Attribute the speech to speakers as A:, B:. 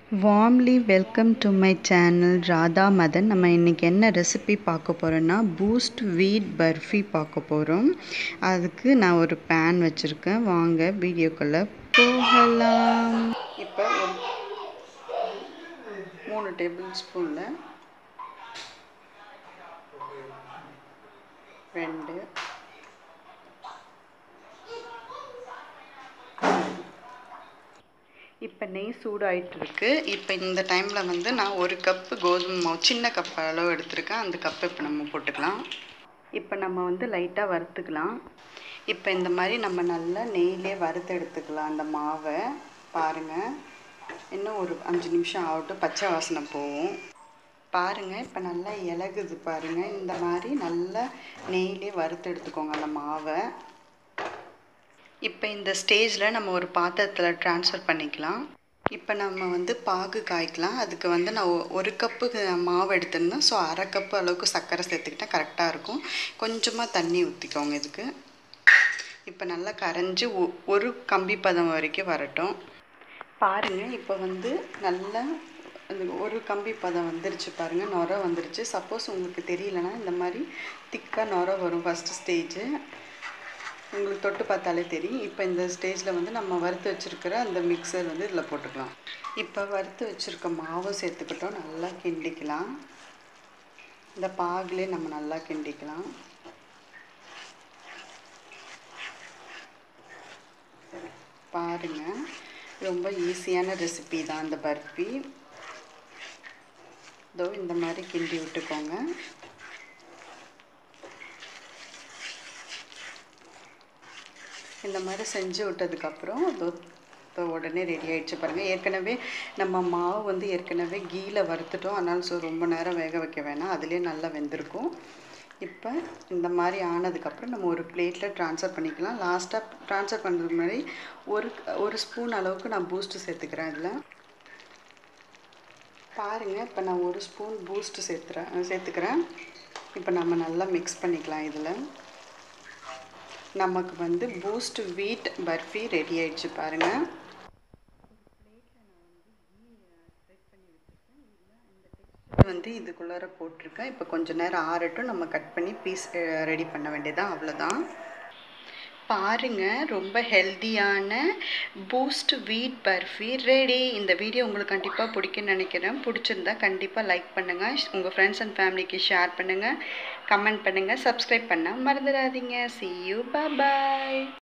A: warmly welcome to my channel Radha Madan நம்ம இன்றைக்கி என்ன ரெசிபி பார்க்க போகிறோன்னா பூஸ்ட் வீட் பர்ஃபி பார்க்க போகிறோம் அதுக்கு நான் ஒரு பேன் வச்சுருக்கேன் வாங்க வீடியோக்குள்ளே போகலாம் இப்போ ஒரு மூணு டேபிள் ஸ்பூனில் ரெண்டு இப்போ நெய் சூடாயிட்டு இருக்கு இப்போ இந்த டைமில் வந்து நான் ஒரு கப்பு கோதுமை மாவு சின்ன கப் அளவு எடுத்திருக்கேன் அந்த கப்பை இப்போ நம்ம போட்டுக்கலாம் இப்போ நம்ம வந்து லைட்டாக வறுத்துக்கலாம் இப்போ இந்த மாதிரி நம்ம நல்லா நெய்லே வறுத்து எடுத்துக்கலாம் அந்த மாவை பாருங்கள் இன்னும் ஒரு அஞ்சு நிமிஷம் ஆகட்டும் பச்சை வாசனை போகும் பாருங்கள் இப்போ நல்லா இலகுது பாருங்கள் இந்த மாதிரி நல்லா நெய்லே வறுத்து எடுத்துக்கோங்க அந்த மாவை இப்போ இந்த ஸ்டேஜில் நம்ம ஒரு பாத்திரத்தில் ட்ரான்ஸ்ஃபர் பண்ணிக்கலாம் இப்போ நம்ம வந்து பாகு காய்க்கலாம் அதுக்கு வந்து நான் ஒரு கப்பு மாவு எடுத்திருந்தேன் ஸோ அரை கப்பு அளவுக்கு சர்க்கரை சேர்த்துக்கிட்டால் கரெக்டாக இருக்கும் கொஞ்சமாக தண்ணி ஊற்றிக்கோங்க இதுக்கு இப்போ நல்லா கரைஞ்சி ஒரு கம்பி பதம் வரைக்கும் வரட்டும் பாருங்கள் இப்போ வந்து நல்லா அந்த ஒரு கம்பி பதம் வந்துருச்சு பாருங்கள் நுர வந்துருச்சு சப்போஸ் உங்களுக்கு தெரியலனா இந்த மாதிரி திக்காக நுர வரும் ஃபஸ்ட்டு ஸ்டேஜு உங்களுக்கு தொட்டு பார்த்தாலே தெரியும் இப்போ இந்த ஸ்டேஜில் வந்து நம்ம வறுத்து வச்சுருக்கிற அந்த மிக்சர் வந்து இதில் போட்டுக்கலாம் இப்போ வறுத்து வச்சுருக்க மாவு சேர்த்துக்கிட்டோம் நல்லா கிண்டிக்கலாம் இந்த பாகுலே நம்ம நல்லா கிண்டிக்கலாம் பாருங்கள் ரொம்ப ஈஸியான ரெசிபி தான் இந்த பர்ஃபி இதோ இந்த மாதிரி கிண்டி விட்டுக்கோங்க இந்த மாதிரி செஞ்சு விட்டதுக்கப்புறம் இதோ இப்போ உடனே ரெடி ஆகிடுச்சு பாருங்கள் ஏற்கனவே நம்ம மாவு வந்து ஏற்கனவே கீயில் வறுத்துட்டோம் அதனால் ஸோ ரொம்ப நேரம் வேக வைக்க வேணாம் அதுலேயே நல்லா வெந்திருக்கும் இப்போ இந்த மாதிரி ஆனதுக்கப்புறம் நம்ம ஒரு பிளேட்டில் ட்ரான்ஸ்ஃபர் பண்ணிக்கலாம் லாஸ்ட்டாக ட்ரான்ஸ்ஃபர் பண்ணுறதுக்கு முன்னாடி ஒரு ஒரு ஸ்பூன் அளவுக்கு நான் பூஸ்ட்டு சேர்த்துக்கிறேன் இதில் பாருங்கள் இப்போ நான் ஒரு ஸ்பூன் பூஸ்ட்டு சேர்த்துறேன் சேர்த்துக்கிறேன் இப்போ நம்ம நல்லா மிக்ஸ் பண்ணிக்கலாம் இதில் நமக்கு வந்து பூஸ்ட் வீட் பர்ஃபி ரெடி ஆயிடுச்சு பாருங்கள் வந்து இதுக்குள்ளார போட்டிருக்கேன் இப்போ கொஞ்சம் நேரம் ஆறட்டும் நம்ம கட் பண்ணி பீஸ் ரெடி பண்ண வேண்டியதான் அவ்வளோதான் பாருங்க ரொம்ப ஹெல்த்தியான பூஸ்ட் வீட் பர்ஃபி ரெடி இந்த வீடியோ உங்களுக்கு கண்டிப்பாக பிடிக்கும்னு நினைக்கிறேன் பிடிச்சிருந்தா கண்டிப்பாக லைக் பண்ணுங்கள் உங்கள் ஃப்ரெண்ட்ஸ் அண்ட் ஃபேமிலிக்கு ஷேர் பண்ணுங்கள் கமெண்ட் பண்ணுங்கள் சப்ஸ்கிரைப் பண்ண மறந்துடாதீங்க சி யூ பாய்